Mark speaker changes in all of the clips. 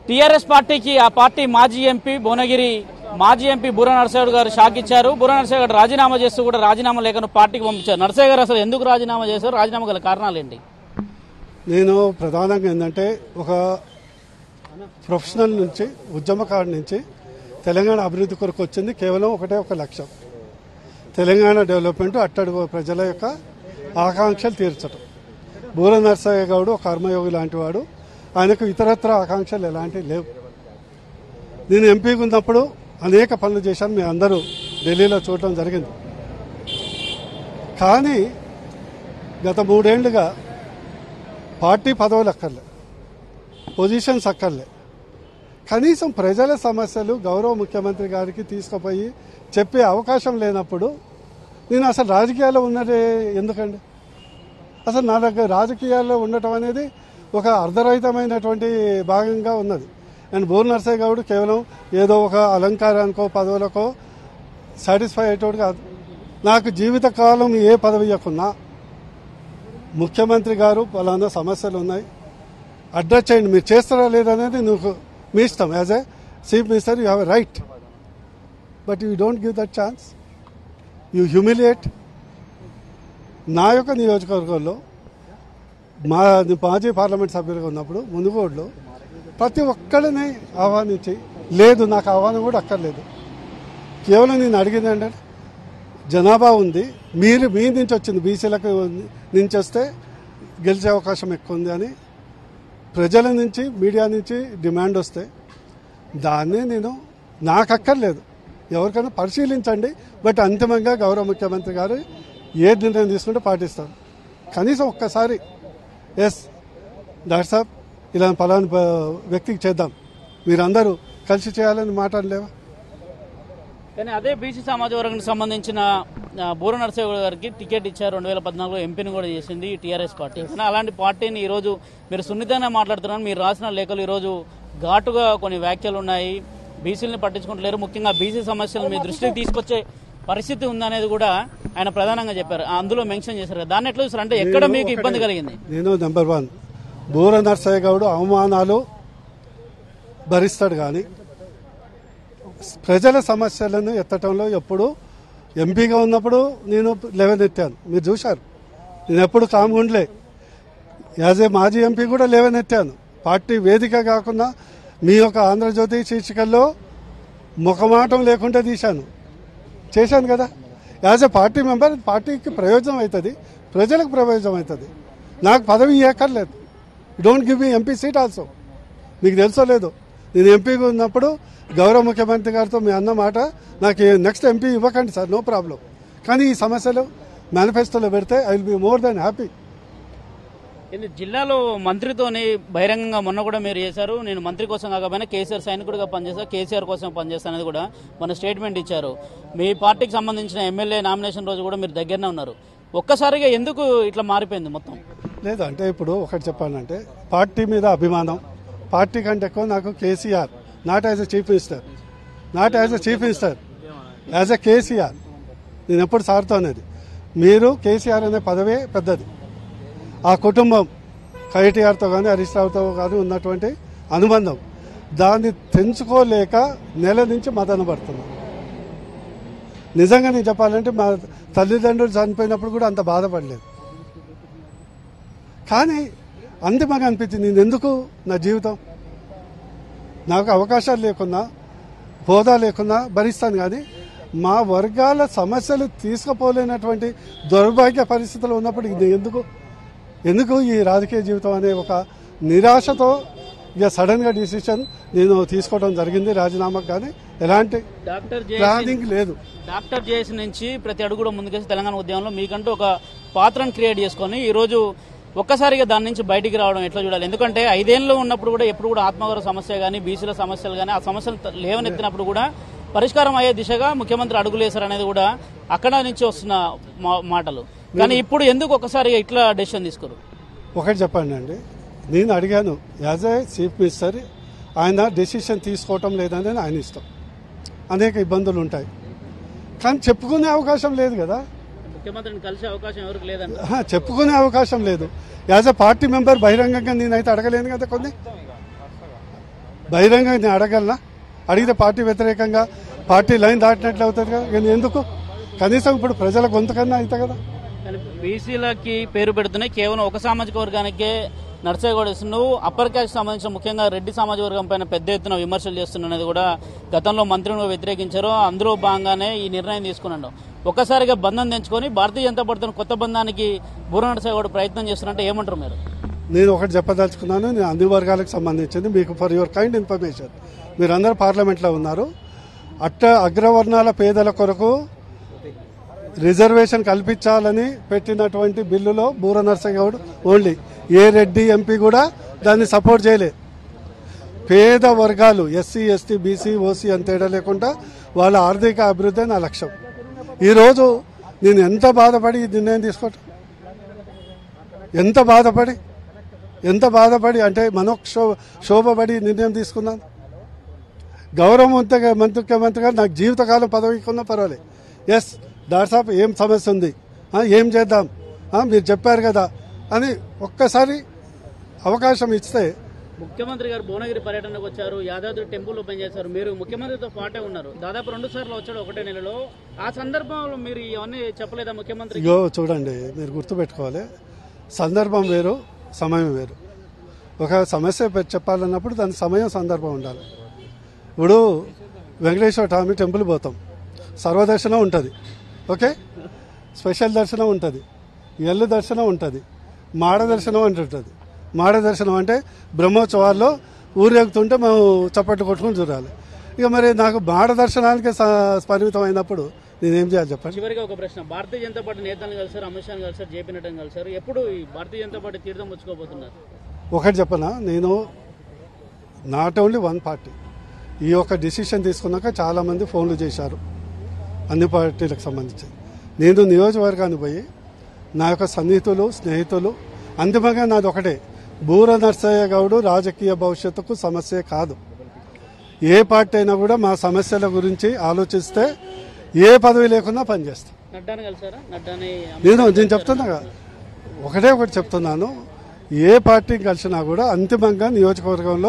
Speaker 1: TRS పార్టీకి ఆ party మాజీ ఎంపీ భువనగిరి మాజీ ఎంపీ బుర్ర నరసయ్య గారు షాక్ ఇచ్చారు బుర్ర నరసయ్య గారు రాజీనామా చేస్తూ కూడా రాజీనామా లేఖను పార్టీకి పంపించారు నరసయ్య గారు అసలు ఎందుకు రాజీనామా చేశారు రాజీనామా గల కారణాలు ఏంటి
Speaker 2: నేను ప్రధానంగా ఏంటంటే ఒక ప్రొఫెషనల్ నుంచి ఉద్యమకారు నుంచి తెలంగాణ అభివృద్ధి కొరకు వచ్చింది కేవలం ఒకటే ఒక లక్ష్యం తెలంగాణ డెవలప్మెంట్ అట్టడుగు ప్రజల యొక్క ఆకాంక్షలు తీర్చడం బూర నరసయ్య గౌడు ఒక కర్మయోగి లాంటి వాడు ఆయనకు ఇతరత్ర ఆకాంక్షలు ఎలాంటివి లేవు నేను ఎంపీగా ఉన్నప్పుడు అనేక పనులు చేశాను మీ అందరూ ఢిల్లీలో చూడటం జరిగింది కానీ గత మూడేళ్లుగా పార్టీ పదవులు అక్కర్లే పొజిషన్స్ అక్కర్లే కనీసం ప్రజల సమస్యలు గౌరవ ముఖ్యమంత్రి గారికి తీసుకుపోయి చెప్పే అవకాశం లేనప్పుడు నేను అసలు రాజకీయాల్లో ఉన్నదే ఎందుకండి అసలు నా దగ్గర రాజకీయాల్లో ఉండటం అనేది ఒక అర్ధరహితమైనటువంటి భాగంగా ఉన్నది అండ్ బోర్ నర్సయ్య గౌడ్ కేవలం ఏదో ఒక అలంకారానికో పదవులకో సాటిస్ఫై అయ్యేటోడు కాదు నాకు జీవితకాలం ఏ పదవి ఇవ్వకున్నా ముఖ్యమంత్రి గారు పలానా సమస్యలు ఉన్నాయి అడ్రస్ చేయండి మీరు చేస్తారా లేదనేది నువ్వు మీ ఇష్టం as a chief minister you have a right but you don't give that chance you humiliate నా యొక్క నియోజకవర్గంలో మా మాజీ పార్లమెంట్ సభ్యులుగా ఉన్నప్పుడు మునుగోడులో ప్రతి ఒక్కరిని ఆహ్వానించి లేదు నాకు ఆహ్వానం కూడా అక్కర్లేదు కేవలం నేను అడిగింది ఏంటంటే జనాభా ఉంది మీరు మీ నుంచి వచ్చింది బీసీలకు నుంచి వస్తే గెలిచే అవకాశం ఎక్కువ ఉంది అని ప్రజల నుంచి మీడియా నుంచి డిమాండ్ వస్తే దాన్ని నేను నాకు అక్కర్లేదు ఎవరికైనా పరిశీలించండి బట్ అంతిమంగా గౌరవ ముఖ్యమంత్రి గారు ఏ నిర్ణయం తీసుకుంటే పాటిస్తారు కనీసం ఒక్కసారి ఎస్ డాక్టర్ సాబ్ ఇలా పలానా ప- వ్యక్తికి చేద్దాం మీరందరూ కలిసి చేయాలని మాట్లాడలేవా
Speaker 1: కానీ అదే బీసీ సమాజ వర్గానికి సంబంధించిన ఆ, బూర నరసయ్య గారికి టికెట్ ఇచ్చారు రెండు వేల పద్నాలుగులో ఎంపీని కూడా చేసింది టీఆర్ఎస్ పార్టీ కానీ అలాంటి పార్టీని ఈరోజు మీరు సున్నితంగా మాట్లాడుతున్నారు మీరు రాసిన లేఖలు ఈరోజు ఘాటుగా కొన్ని వ్యాఖ్యలు ఉన్నాయి బీసీలను పట్టించుకుంటలేరు ముఖ్యంగా బీసీ సమస్యలు మీ దృష్టికి తీసుకొచ్చే పరిస్థితి ఉందనేది కూడా ఆయన ప్రధానంగా చెప్పారు అందులో మెన్షన్ చేశారు కదా. దాన్ని ఎట్లా చూసారు అంటే ఎక్కడ మీకు ఇబ్బంది కలిగింది
Speaker 2: నేను నెంబర్ వన్ బూర నర్సయ్య గౌడ్ అవమానాలు భరిస్తాడు కానీ ప్రజల సమస్యలను ఎత్తటంలో ఎప్పుడు ఎంపీగా ఉన్నప్పుడు నేను లేవనెత్తాను మీరు చూశారు నేను ఎప్పుడు కామ్గుండలే యాజ్ ఏ మాజీ ఎంపీ కూడా లేవనెత్తాను పార్టీ వేదిక కాకుండా మీ యొక్క ఆంధ్రజ్యోతి శీర్షికల్లో ముఖమాటం లేకుండా తీశాను చేశాను కదా యాజ్ ఎ పార్టీ మెంబర్ పార్టీకి ప్రయోజనం అవుతుంది ప్రజలకు ప్రయోజనం అవుతుంది నాకు పదవి ఇవ్వక్కర్లేదు don't give me MP seat also మీకు తెలుసో లేదు నేను ఎంపీగా ఉన్నప్పుడు గౌరవ ముఖ్యమంత్రి గారితో మీ అన్న మాట నాకు నెక్స్ట్ ఎంపీ ఇవ్వకండి సార్ నో ప్రాబ్లం కానీ ఈ సమస్యలు మేనిఫెస్టోలో పెడితే I will be more than happy
Speaker 1: ఇది జిల్లాలో మంత్రితోని బహిరంగంగా మొన్న కూడా మీరు చేశారు నేను మంత్రి కోసం కాకపోయినా కేసీఆర్ సైనికుడిగా పనిచేస్తా కేసీఆర్ కోసం పనిచేస్తా అనేది కూడా మన స్టేట్మెంట్ ఇచ్చారు మీ పార్టీకి సంబంధించిన ఎమ్మెల్యే నామినేషన్ రోజు కూడా మీరు దగ్గరనే ఉన్నారు ఒక్కసారిగా ఎందుకు ఇట్లా మారిపోయింది మొత్తం
Speaker 2: లేదు అంటే ఇప్పుడు ఒకటి చెప్పాలంటే పార్టీ మీద అభిమానం పార్టీ కంటే ఎక్కువ నాకు KCR not as a chief minister not as a chief minister as a KCR నేను ఎప్పుడు సార్తో అనేది మీరు కేసీఆర్ అనే పదవే పెద్దది ఆ కుటుంబం కేటీఆర్తో కానీ హరీష్ రావుతో కానీ ఉన్నటువంటి అనుబంధం దాన్ని తెంచుకోలేక నెల నుంచి మదన పడుతున్నాం నిజంగా నేను చెప్పాలంటే మా తల్లిదండ్రులు చనిపోయినప్పుడు కూడా అంత బాధపడలేదు కానీ అంతిమంగా అనిపించింది నేను ఎందుకు నా జీవితం నాకు అవకాశాలు లేకున్నా హోదా లేకున్నా భరిస్తాను కానీ మా వర్గాల సమస్యలు తీసుకుపోలేనటువంటి దౌర్భాగ్య పరిస్థితులు ఉన్నప్పుడు ఇది ఎందుకు ఎందుకు ఈ రాజకీయ జీవితం అనే ఒక నిరాశతో ఇక సడన్గా డిసిషన్ నేను తీసుకోవడం జరిగింది రాజీనామాకు కానీ ఎలాంటి
Speaker 1: డాక్టర్ జేఏసీ
Speaker 2: ప్లానింగ్ లేదు
Speaker 1: డాక్టర్ జేఏసీ నుంచి ప్రతి అడుగు కూడా ముందుకేసి తెలంగాణ ఉద్యమంలో మీకంటూ ఒక పాత్రను క్రియేట్ చేసుకొని ఈ రోజు ఒక్కసారిగా దాని నుంచి బయటికి రావడం ఎట్లా చూడాలి ఎందుకంటే ఐదేళ్ళు ఉన్నప్పుడు కూడా ఎప్పుడు కూడా ఆత్మగౌరవ సమస్య కానీ బీసీల సమస్యలు కానీ ఆ సమస్యలు త- లేవనెత్తినప్పుడు కూడా పరిష్కారం అయ్యే దిశగా ముఖ్యమంత్రి అడుగులేశారు అనేది కూడా అక్కడ నుంచి వస్తున్న మా- మాటలు కానీ ఇప్పుడు ఎందుకు ఒక్కసారిగా ఇట్లా డెసిషన్ తీసుకోరు
Speaker 2: ఒకటి చెప్పండి అండి నేను అడిగాను యాజ్ ఏ చీఫ్ మినిస్టర్ ఆయన డెసిషన్ తీసుకోవటం లేదని ఆయన ఇష్టం అనేక ఇబ్బందులు ఉంటాయి కానీ చెప్పుకునే అవకాశం లేదు కదా
Speaker 1: ముఖ్యమంత్రిని కలిసే అవకాశం ఎవరికి లేదంట
Speaker 2: ఆహా, చెప్పుకునే అవకాశం లేదు యాజ్ ఎ పార్టీ మెంబర్ బహిరంగంగా నేనైతే అడగలేను కదా కొన్ని బహిరంగంగా నేను అడగలనా అడిగితే పార్టీ వ్యతిరేకంగా పార్టీ లైన్ దాటినట్లు అవుతుంది కదా కానీ ఎందుకు కనీసం ఇప్పుడు ప్రజల గొంతుకన్నా అవుతా కదా
Speaker 1: కానీ బీసీలకి పేరు పెడుతున్నాయి కేవలం ఒక సామాజిక వర్గానికే నర్సయ్యగౌడ నువ్వు అప్పర్ క్యాస్ట్ సంబంధించిన ముఖ్యంగా రెడ్డి సామాజిక వర్గం పైన పెద్ద ఎత్తున విమర్శలు చేస్తున్నది కూడా గతంలో మంత్రులు వ్యతిరేకించారు అందులో భాగంగానే ఈ నిర్ణయం తీసుకున్నాడు ఒక్కసారిగా బంధం తెంచుకొని భారతీయ జనతా పార్టీ కొత్త బంధానికి బూర నర్సయ్యగౌడ ప్రయత్నం చేస్తున్నట్టే ఏమంటారు మీరు
Speaker 2: నేను ఒకటి చెప్పదలుచుకున్నాను నేను అన్ని వర్గాలకు సంబంధించింది మీకు ఫర్ యువర్ కైండ్ ఇన్ఫర్మేషన్ మీరందరూ పార్లమెంట్లో ఉన్నారు అట్ట అగ్రవర్ణాల పేదల కొరకు రిజర్వేషన్ కల్పించాలని పెట్టినటువంటి బిల్లులో Boora Narsagoud only a Reddy MP కూడా దాన్ని సపోర్ట్ చేయలే పేద వర్గాలు ఎస్సీ ఎస్టీ బీసీ ఓసీ అని తేడా లేకుండా వాళ్ళ ఆర్థిక అభివృద్ధి నా లక్ష్యం ఈరోజు నేను ఎంత బాధపడి ఈ నిర్ణయం తీసుకోవటం ఎంత బాధపడి ఎంత బాధపడి అంటే మనోక్షో శోభపడి నిర్ణయం తీసుకున్నాను గౌరవవంతంగా ముఖ్యమంత్రిగా నాకు జీవితకాలం పదవికి ఉన్నా పర్వాలేదు ఎస్ దాట్సాప్ ఏం సమస్య ఉంది ఆ, ఏం చేద్దాం ఆ, మీరు చెప్పారు కదా అని ఒక్కసారి అవకాశం ఇస్తే
Speaker 1: ముఖ్యమంత్రి గారు భువనగిరి పర్యటనకు వచ్చారు యాదాద్రి టెంపుల్ ఓపెన్ చేశారు మీరు ముఖ్యమంత్రితో పాటే ఉన్నారు దాదాపు రెండు సార్లు వచ్చాడు ఒకటే నెలలో ఆ సందర్భంలో మీరు ఇవన్నీ చెప్పలేదా ముఖ్యమంత్రి
Speaker 2: ఇగో చూడండి మీరు గుర్తుపెట్టుకోవాలి సందర్భం వేరు సమయం వేరు ఒక సమస్య పె- చెప్పాలన్నప్పుడు దాని సమయం సందర్భం ఉండాలి ఇప్పుడు వెంకటేశ్వర స్వామి టెంపుల్ పోతాం సర్వదర్శనం ఉంటుంది ఓకే స్పెషల్ దర్శనం ఉంటుంది ఎల్లు దర్శనం ఉంటుంది మాడ దర్శనం అంటే ఉంటుంది మాడ దర్శనం అంటే బ్రహ్మోత్సవాల్లో ఊరేగుతుంటే మేము చప్పట్లు కొట్టుకుని చూడాలి ఇక మరి నాకు మాడ దర్శనానికి స- పరిమితం అయినప్పుడు నేనేం చేయాలి చెప్పండి
Speaker 1: చివరిగా ఒక ప్రశ్న భారతీయ జనతా పార్టీ నేతలను కలిసారు అమిత్ షాని కలిసారు జేపీ నడ్డాని కలిసారు ఎప్పుడు ఈ భారతీయ జనతా పార్టీ తీర్థం పుచ్చుకోబోతున్నారు
Speaker 2: ఒకటి చెప్పనా నేను నాట్ ఓన్లీ వన్ పార్టీ ఈ యొక్క డిసిషన్ తీసుకున్నాక చాలామంది ఫోన్లు చేశారు అన్ని పార్టీలకు సంబంధించి నేను నియోజకవర్గానికి పోయి నా యొక్క సన్నిహితులు స్నేహితులు అంతిమంగా నాది ఒకటే బూర నర్సయ్య గౌడు రాజకీయ భవిష్యత్తుకు సమస్యే కాదు ఏ పార్టీ అయినా కూడా మా సమస్యల గురించి ఆలోచిస్తే ఏ పదవి లేకున్నా పనిచేస్తాం
Speaker 1: నడ్డాని కలిసారా నడ్డాని
Speaker 2: నేను నేను చెప్తున్నా కదా. ఒకటే ఒకటి చెప్తున్నాను ఏ పార్టీ కలిసినా కూడా అంతిమంగా నియోజకవర్గంలో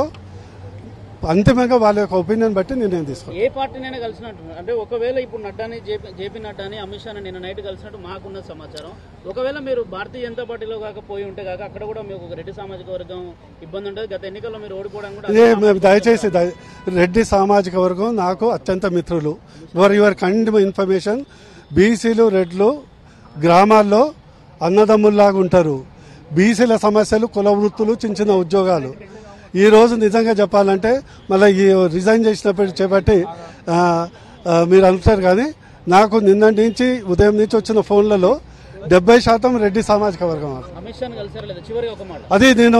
Speaker 2: అంతిమంగా వాళ్ళ యొక్క ఒపీనియన్ బట్టి నిర్ణయం తీసుకోవాలి
Speaker 1: ఏ పార్టీనైనా కలిసినట్టు అంటే ఒకవేళ ఇప్పుడు నడ్డాని జేపీ జేపీ నడ్డాని అమిత్ షాని నిన్న నైట్ కలిసినట్టు మాకున్న సమాచారం ఒకవేళ మీరు భారతీయ జనతా పార్టీలో కాక పోయి ఉంటే కాక అక్కడ కూడా మీకు ఒక రెడ్డి సామాజిక వర్గం ఇబ్బంది ఉంటుంది గత ఎన్నికల్లో మీరు ఓడిపోవడం కూడా
Speaker 2: ఏ మేము దయచేసి దయ- రెడ్డి సామాజిక వర్గం నాకు అత్యంత మిత్రులు ఫర్ యువర్ కైండ్ ఇన్ఫర్మేషన్ బీసీలు రెడ్లు గ్రామాల్లో అన్నదమ్ముల్లాగా ఉంటారు బీసీల సమస్యలు కుల వృత్తులు చిన్న చిన్న ఉద్యోగాలు ఈ రోజు నిజంగా చెప్పాలంటే మళ్ళీ ఈ రిజైన్ చేసినప్పుడు చేపట్టి ఆ, ఆ, మీరు అంటారు కానీ నాకు నిన్న నుంచి ఉదయం నుంచి వచ్చిన ఫోన్లలో డెబ్బై శాతం రెడ్డి సామాజిక వర్గం వాళ్ళు
Speaker 1: అమిత్ షాని కలిసారా లేదా చివరి ఒక మాట
Speaker 2: అది నేను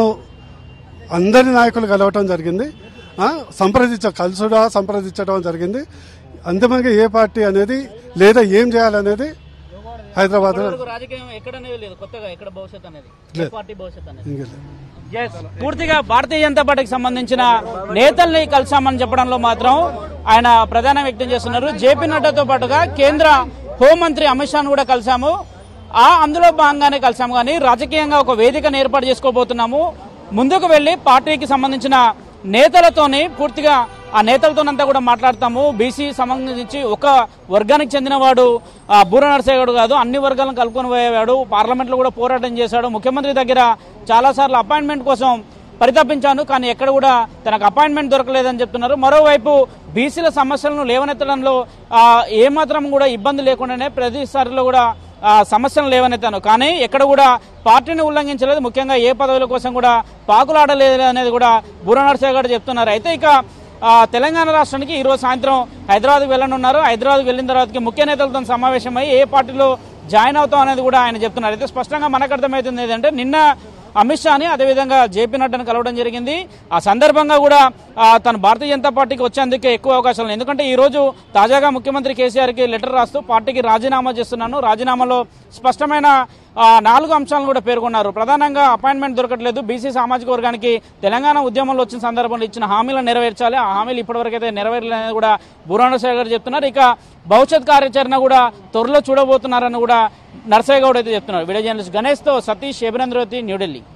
Speaker 2: అందరి నాయకులు కలవటం జరిగింది ఆ, సంప్రదించ కలుసుడా సంప్రదించడం జరిగింది అంతిమంగా ఏ పార్టీ అనేది లేదా ఏం చేయాలనేది హైదరాబాద్
Speaker 1: ఇప్పటివరకు రాజకీయం ఎక్కడనేది లేదు కొత్తగా ఎక్కడ భవిష్యత్ అనేది ఏ పార్టీ భవిష్యత్ అనేది Yes. పూర్తిగా భారతీయ జనతా పార్టీకి సంబంధించిన నేతల్ని కలిసామని చెప్పడంలో మాత్రం ఆయన ప్రధాన వ్యక్తం చేస్తున్నారు జేపీ నడ్డాతో పాటుగా కేంద్ర హోంమంత్రి అమిత్ షాను కూడా కలిసాము ఆ అందులో భాగంగానే కలిసాము కానీ రాజకీయంగా ఒక వేదికను ఏర్పాటు చేసుకోబోతున్నాము ముందుకు వెళ్లి పార్టీకి సంబంధించిన నేతలతోని పూర్తిగా ఆ నేతలతోనంతా కూడా మాట్లాడతాము బీసీ సంబంధించి ఒక వర్గానికి చెందినవాడు ఆ, బూర నరసేగౌడు కాదు అన్ని వర్గాలను కలుపుకొని పోయేవాడు పార్లమెంట్లో కూడా పోరాటం చేశాడు ముఖ్యమంత్రి దగ్గర చాలాసార్లు అపాయింట్మెంట్ కోసం పరితపించాను కానీ ఎక్కడ కూడా తనకు అపాయింట్మెంట్ దొరకలేదని చెప్తున్నారు మరోవైపు బీసీల సమస్యలను లేవనెత్తడంలో ఆ, ఏమాత్రం కూడా ఇబ్బంది లేకుండానే ప్రతిసారిలో కూడా ఆ, సమస్యలను లేవనెత్తాను కానీ ఎక్కడ కూడా పార్టీని ఉల్లంఘించలేదు ముఖ్యంగా ఏ పదవుల కోసం కూడా పాకులాడలేదు అనేది కూడా బూర నరసేగౌడ్ చెప్తున్నారు అయితే ఇక ఆ, తెలంగాణ రాష్ట్రానికి ఈరోజు సాయంత్రం హైదరాబాద్కి వెళ్ళనున్నారు హైదరాబాద్కి వెళ్ళిన తర్వాతకి ముఖ్య నేతలతో సమావేశమై ఏ పార్టీలో జాయిన్ అవుతాం అనేది కూడా ఆయన చెప్తున్నారు అయితే స్పష్టంగా మనకు అర్థమవుతుంది ఏంటంటే నిన్న అమిత్ షాని అదేవిధంగా జేపీ నడ్డాని కలవడం జరిగింది ఆ సందర్భంగా కూడా ఆ, తను భారతీయ జనతా పార్టీకి వచ్చేందుకు ఎక్కువ అవకాశాలు ఉన్నాయి ఎందుకంటే ఈ రోజు తాజాగా ముఖ్యమంత్రి కేసీఆర్కి లెటర్ రాస్తూ పార్టీకి రాజీనామా చేస్తున్నాను రాజీనామాలో స్పష్టమైన ఆ, నాలుగు అంశాలను కూడా పేర్కొన్నారు ప్రధానంగా అపాయింట్మెంట్ దొరకట్లేదు బీసీ సామాజిక వర్గానికి తెలంగాణ ఉద్యమంలో వచ్చిన సందర్భంలో ఇచ్చిన హామీలను నెరవేర్చాలి ఆ హామీలు ఇప్పటివరకు అయితే నెరవేరలేదని కూడా బురాణశేఖర్ గారు చెప్తున్నారు ఇక భవిష్యత్ కార్యాచరణ కూడా త్వరలో చూడబోతున్నారని కూడా నర్సయ్య గౌడ్ అయితే చెప్తున్నారు వీడియో జర్నలిస్ట్ గణేష్తో సతీష్ శబరేంద్రవతి న్యూఢిల్లీ